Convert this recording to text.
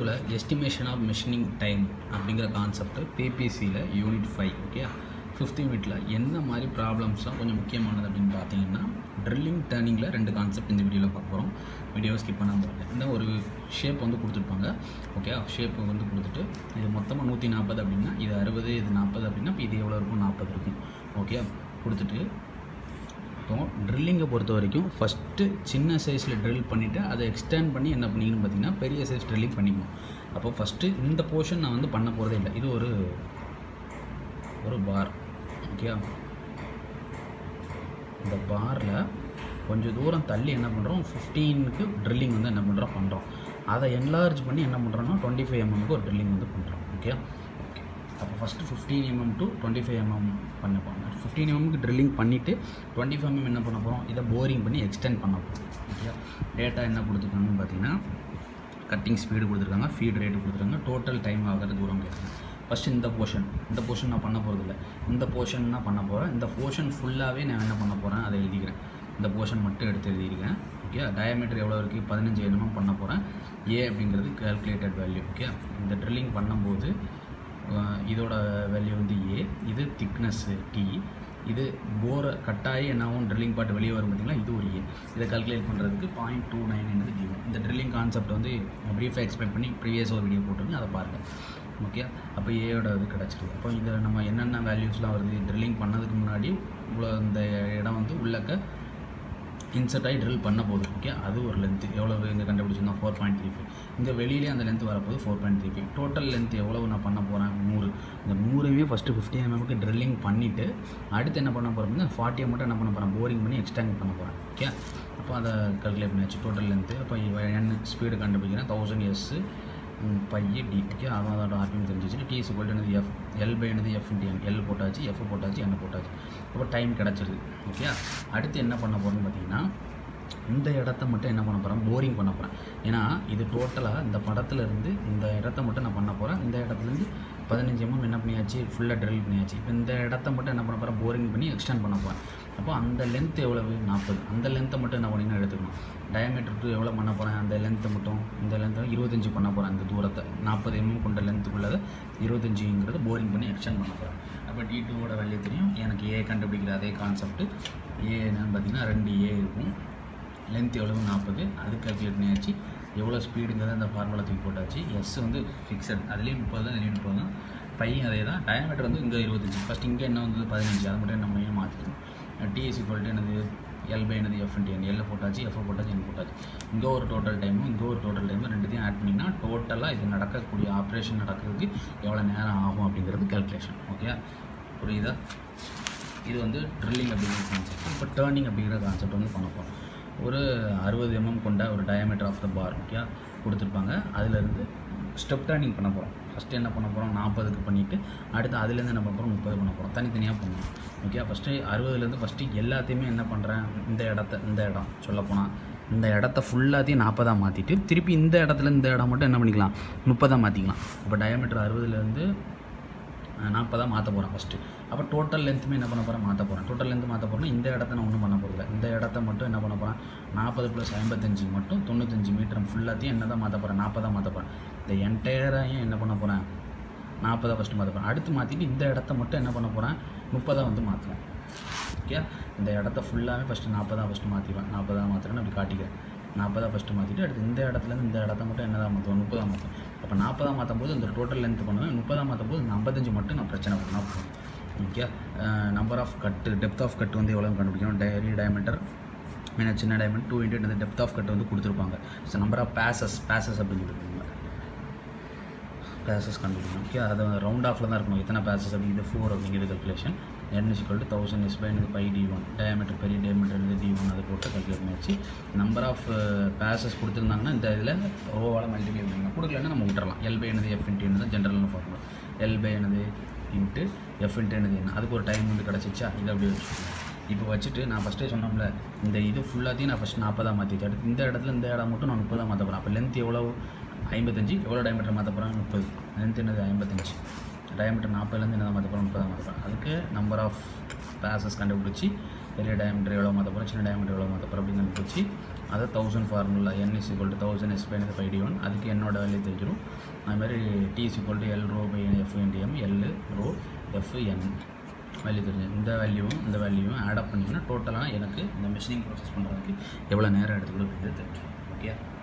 வீடியோவில் estimation of machining time அப்படிங்கிற concept பிபிசியில் யூனிட் ஃபைவ் ஓகே ஃபிஃப்த் யூனிட்டில் என்ன மாதிரி ப்ராப்ளம்ஸ்லாம் கொஞ்சம் முக்கியமானது அப்படின்னு பார்த்தீங்கன்னா ட்ரில்லிங் டர்னிங்கில் ரெண்டு கான்செப்ட் இந்த வீடியோவில் பார்க்க போகிறோம் வீடியோவை ஸ்கிப் பண்ணாமல் பாருங்க இந்த ஒரு ஷேப் வந்து கொடுத்துருப்பாங்க ஓகே ஷேப் வந்து கொடுத்துட்டு இது மொத்தமாக நூற்றி நாற்பது அப்படின்னா இது அறுபது இது நாற்பது அப்படின்னா இப்போ இது எவ்வளோ இருக்கும் நாற்பது இருக்கும் ஓகே கொடுத்துட்டு இப்போ ட்ரில்லிங்கை பொறுத்த வரைக்கும் ஃபஸ்ட்டு சின்ன சைஸில் ட்ரில் பண்ணிவிட்டு அதை எக்ஸ்டெண்ட் பண்ணி என்ன பண்ணிக்கணும் பார்த்தீங்கன்னா பெரிய சைஸ் ட்ரில்லிங் பண்ணிக்கணும் அப்போ ஃபஸ்ட்டு இந்த போர்ஷன் நான் வந்து பண்ண போகிறதே இல்லை இது ஒரு ஒரு பார் ஓகே இந்த பாரில் கொஞ்சம் தூரம் தள்ளி என்ன பண்ணுறோம் ஃபிஃப்டீனுக்கு ட்ரில்லிங் வந்து என்ன பண்ணுறோம் பண்ணுறோம் அதை என்லார்ஜ் பண்ணி என்ன பண்ணுறோம்னா டுவெண்ட்டி ஃபைவ் எம்எம்க்கு ஒரு ட்ரில்லிங் வந்து பண்ணுறோம் ஓகே அப்போ first fifteen mm to twenty five mm பண்ண போகிறோம் ஃபிஃப்டீன் எம்எம்க்கு ட்ரில்லிங் பண்ணிவிட்டு டுவெண்ட்டி ஃபைவ் எம்எம் என்ன பண்ண போகிறோம் இதை போரிங் பண்ணி எக்ஸ்டெண்ட் பண்ண போகிறோம் ஓகே டேட்டா என்ன கொடுத்துருக்காங்கன்னு பார்த்தீங்கன்னா கட்டிங் ஸ்பீடு கொடுத்துருக்காங்க ஃபீட் ரேட்டு கொடுத்துருக்காங்க டோட்டல் டைம் ஆகிற தூரம் கேட்குறாங்க ஃபஸ்ட்டு இந்த போர்ஷன் இந்த போர்ஷன் நான் பண்ண போகிறதில்ல இந்த போர்ஷன் தான் பண்ண போகிறேன் இந்த போர்ஷன் ஃபுல்லாகவே நான் என்ன பண்ண போகிறேன் அதை எழுதிக்கிறேன் இந்த போர்ஷன் மட்டும் எடுத்து எழுதியிருக்கேன் ஓகே டயமீட்டர் எவ்வளோ இருக்குது பதினஞ்சு என்னமோ பண்ண போகிறேன் ஏ அப்படிங்கிறது கால்குலேட்டட் வேல்யூ ஓகே இந்த ட்ரில்லிங் பண்ணும்போது அஹ், இதோட வேல்யூ வந்து ஏ இது திக்னஸ்ஸு டி இது போரை கட்டாயி என்னாகும் ட்ரில்லிங் பார்ட் வெளியே வரும் பார்த்தீங்களா இது ஒரு ஏ இதை கால்குலேட் பண்ணுறதுக்கு பாயிண்ட் டூ நைன் என்னது டி இந்த ட்ரில்லிங் கான்செப்ட் வந்து ப்ரீஃபாக எக்ஸ்பிளைன் பண்ணி ப்ரீவியஸ் ஒரு வீடியோ போட்டிருங்க அதை பாருங்கள் ஓகே அப்போ ஏயோட இது கிடச்சிருக்கு அப்போ இதில் நம்ம என்னென்ன வேல்யூஸ்லாம் வருது ட்ரில்லிங் பண்ணதுக்கு முன்னாடி இவ்வளோ இந்த இடம் வந்து உள்ளக்க இன்சர்ட் ஆகி ட்ரில் பண்ண போகுது ஓகே அது ஒரு லென்த்து எவ்வளோ இங்கே கண்டுபிடிச்சிருந்தோம் ஃபோர் பாயிண்ட் த்ரீ ஃபைவ் இங்கே வெளியிலே அந்த லென்த் வரப்போகுது four point three five total length எவ்வளவு நான் பண்ண போகிறேன் நூறு இந்த நூறுமே ஃபஸ்ட்டு ஃபிஃப்டி எம்எம்க்கு ட்ரில்லிங் பண்ணிவிட்டு அடுத்து என்ன பண்ண போகிறோம்னா ஃபார்ட்டியை மட்டும் என்ன பண்ண போகிறேன் போரிங் பண்ணி எக்ஸ்டெண்ட் பண்ண போகிறேன் ஓகே அப்போ அதை கல்குலேட் பண்ணியாச்சு டோட்டல் லென்த்து அப்போ என் ஸ்பீடு கண்டுபிடிக்கிறேன் thousand S pi D okay அவன் அதோட ஆர்பிஎம் தெரிஞ்சிச்சு டி இஸ் ஈக்குவல் என்னது எஃப் எல் பை என்னது எஃப் இன்டி என் எல் போட்டாச்சு எஃப் போட்டாச்சு என்ன போட்டாச்சு அப்போ டைம் கிடச்சிருது ஓகே அடுத்து என்ன பண்ண போகிறோம்னு பார்த்தீங்கன்னா இந்த இடத்த மட்டும் என்ன பண்ண போகிறேன் போரிங் பண்ண போகிறேன் ஏன்னா இது டோட்டலாக இந்த படத்துல இருந்து இந்த இடத்த மட்டும் நான் பண்ண போகிறேன் இந்த இடத்துலேருந்து பதினஞ்சு எம்எம் என்ன பண்ணியாச்சு ஃபுல்லாக ட்ரில் பண்ணியாச்சு இப்போ இந்த இடத்த மட்டும் என்ன பண்ண போகிறேன் போரிங் பண்ணி எக்ஸ்டெண்ட் பண்ண போகிறேன் அப்போ அந்த லென்த் எவ்வளவு நாற்பது அந்த லென்த்தை மட்டும் என்ன பண்ணிங்கன்னா எடுத்துக்கணும் டயமீட்டர் டூ எவ்வளோ பண்ண போகிறேன் அந்த லென்த்தை மட்டும் இந்த லென்த்தை இருபத்தஞ்சி பண்ண போகிறேன் அந்த தூரத்தை நாற்பது எம்எம் கொண்ட லென்த்துக்குள்ளதை இருபத்தஞ்சிங்கிறது போரிங் பண்ணி எக்ஸ்டெண்ட் பண்ண போகிறேன் அப்போ டி டூவோட வேல்யூ தெரியும் எனக்கு ஏ கண்டுபிடிக்கிற அதே கான்செப்ட் ஏ என்னன்னு பார்த்தீங்கன்னா ரெண்டு ஏ இருக்கும் லென்த் எவ்வளவு நாற்பது அது கால்குலேட் பண்ணியாச்சு எவ்வளோ ஸ்பீடுங்கிறத அந்த ஃபார்முலா தூக்கி போட்டாச்சு எஸ் வந்து ஃபிக்ஸட் அதுலேயும் முப்பது தான் இதுலேயும் முப்பது தான் பையன் அதே தான் டயமீட்டர் வந்து இங்கே இருபத்தஞ்சி ஃபஸ்ட் இங்கே என்ன வந்து பதினஞ்சு அதை மட்டும் நம்ம ஏன் மாற்றிக்கணும் டிஎஸ்சி குவாலிட்டி என்னது எல் பை என்னது எஃப் இன்டி என் எல்ல போட்டாச்சு எஃப் போட்டாச்சு என் போட்டாச்சு இங்கே ஒரு டோட்டல் டைமும் இங்கே ஒரு டோட்டல் டைமும் ரெண்டுத்தையும் ஆட் பண்ணிங்கன்னா டோட்டலாக இது நடக்கக்கூடிய ஆப்ரேஷன் நடக்கிறதுக்கு எவ்வளோ நேரம் ஆகும் அப்படிங்கிறது கால்குலேஷன் ஓகே புரியுதா இது வந்து ட்ரில்லிங் அப்படிங்கிற கான்செப்ட் இப்போ டேர்னிங் அப்படிங்கிற கான்செப்ட் வந்து பண்ண போகிறோம் ஒரு அறுபது எம்எம் கொண்ட ஒரு diameter of the bar okay கொடுத்துருப்பாங்க அதுலேருந்து ஸ்டெப் டேர்னிங் பண்ண போகிறோம் ஃபஸ்ட்டு என்ன பண்ண போகிறோம் நாற்பதுக்கு பண்ணிவிட்டு அடுத்து அதுலேருந்து என்ன பண்ண போகிறோம் முப்பது பண்ண போகிறோம் தனித்தனியாக பண்ணணும் ஓகே ஃபஸ்ட்டு அறுபதுலேருந்து ஃபஸ்ட்டு எல்லாத்தையுமே என்ன பண்ணுறேன் இந்த இடத்த இந்த இடம் சொல்லப்போனால் இந்த இடத்த ஃபுல்லாத்தையும் நாற்பதாக மாற்றிட்டு திருப்பி இந்த இடத்துல இந்த இடம் மட்டும் என்ன பண்ணிக்கலாம் முப்பதாக மாற்றிக்கலாம் அப்போ டயமீட்டர் அறுபதுலேருந்து நாற்பதாக மாற்ற போகிறேன் ஃபஸ்ட்டு அப்போ டோட்டல் லென்த்துமே என்ன பண்ண போகிறேன் மாற்ற போகிறேன் டோட்டல் லென்த் மாற்ற போகிறேன் இந்த இடத்த நான் ஒன்றும் பண்ண போகிறதில்ல இந்த இடத்த மட்டும் என்ன பண்ண போகிறேன் நாற்பது ப்ளஸ் ஐம்பத்தஞ்சு மட்டும் தொண்ணூத்தஞ்சு மீட்டர் ஃபுல்லாத்தையும் என்ன தான் மாற்ற போகிறேன் நாற்பதாக மாற்ற போகிறேன் இந்த என்டையரையும் என்ன பண்ண போகிறேன் நாற்பதாக ஃபஸ்ட்டு மாற்ற போகிறேன் அடுத்து மாற்றிட்டு இந்த இடத்த மட்டும் என்ன பண்ண போகிறேன் முப்பதாக வந்து மாற்றுவேன் ஓகே இந்த இடத்த ஃபுல்லாகவே ஃபஸ்ட்டு நாற்பதாக ஃபஸ்ட்டு மாற்றிடுவேன் நாற்பதாக மாற்றுறேன்னு அப்படி காட்டிக்கிறேன் நாற்பதாக ஃபஸ்ட்டு மாற்றிட்டு அடுத்து இந்த இடத்துலேருந்து இந்த இடத்த மட்டும் என்னதான் மாற்றுவேன் முப்பதாக மாற்றுவேன் அப்போ நாற்பதாக மாற்றும் போது இந்த டோட்டல் லென்த் பண்ணுவேன் முப்பதாக மாற்றும் போது இந்த ஐம்பத்தஞ்சு மட்டும் நான் பிரச்சனை பண்ணால் போதும் okay number of cut depth of cut வந்து எவ்வளோ கண்டுபிடிக்கணும் டெய்லி டயமீட்டர் மீனா சின்ன டைமண்ட் டூ இன்ட்டு இந்த டெப்த் ஆஃப் கட் வந்து கொடுத்துருப்பாங்க so number of passes passes அப்படின்னு சொல்லியிருக்காங்க பேசஸ் கண்டுபிடிக்கணும் ஓகே அது ரவுண்ட் ஆஃபில் தான் இருக்கணும் எத்தனை பேசஸ் அப்படிங்கிறது ஃபோர் அப்படிங்கிறது calculation N is equal to thousand is pi pi D one diameter பெரிய டயமீட்டர் வந்து டி ஒன் அதை போட்டு கல்குலேட் பண்ணியாச்சு நம்பர் ஆஃப் பேசஸ் கொடுத்துருந்தாங்கன்னா இந்த இதில் ஓவால் மல்டிப்ளை பண்ணிக்கலாம் கொடுக்கலன்னா நம்ம விட்டுறலாம் எல் பை என்னது எஃப் இன்ட்டு என்னது ஜென்ரல்னு ஃபார்முலா எல் பை என்னது இன்ட்டு எஃப் இன்ட்டு என்னது என்ன அதுக்கு ஒரு டைம் வந்து கிடச்சிச்சா இதை அப்படியே வச்சுக்கோங்க இப்போ வச்சுட்டு நான் ஃபஸ்ட்டே சொன்னோம்ல இந்த இது ஃபுல்லாத்தையும் நான் ஃபஸ்ட் நாற்பதாக மாற்றிச்சு அடுத்து இந்த இடத்துல இந்த இடம் மட்டும் நான் முப்பதாக மாற்ற போகிறேன் அப்போ லென்த் எவ்வளோ ஐம்பத்தஞ்சு எவ்வளோ டயமீட்டர் மாற்ற போகிறேன் முப்பது லென்த் என்னது ஐம்பத்தஞ்சு டயமீட்டர் நாற்பதுலேருந்து என்ன மாற்ற போகிறோம் முப்பதாக மாற்ற போகிறேன் அதுக்கு நம்பர் ஆஃப் பேசஸ் கண்டுபிடிச்சி பெரிய டயமீட்டர் எவ்வளோ மாற்ற போகிறோம் சின்ன டயமீட்டர் எவ்வளோ மாற்ற போகிறோம் அப்படின்னு கண்டுபிடிச்சி அதை thousand formula N is equal to thousand S by five D one அதுக்கு என்னோட வேல்யூ தெரிஞ்சிடும் அது மாதிரி T is equal to L ரோ பை எஃப் என்டிஎம் எல் ரோ எஃப் என் வேல்யூ தெரிஞ்சு இந்த வேல்யூவும் இந்த வேல்யூவும் ஆட் அப் பண்ணிங்கன்னா டோட்டலாக எனக்கு இந்த மிஷினிங் ப்ராசஸ் பண்ணுறதுக்கு எவ்வளோ நேரம் எடுத்துக்கணும் அப்படிங்கிறது தெரிஞ்சிடும் ஓகே